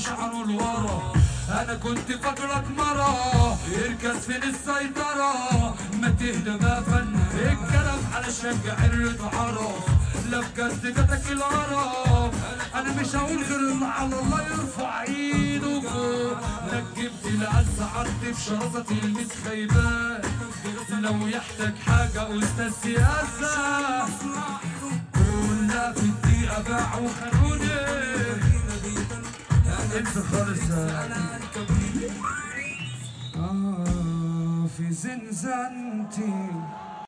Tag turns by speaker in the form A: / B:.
A: شعره لورا انا كنت فاكرك مرة يركز فين السيطرة ما تهدى ما فن الكلام علشان جعرت عرف لا بجد جاتك القرف انا مش هقول غير ان على الله يرفع ايده فوق نجمت العز عدت بشراسة المس خيبان لو يحتاج حاجة استاذ سياسة كلها في الدقيقة باعوا خانوني انت خالص آه في زنزانتي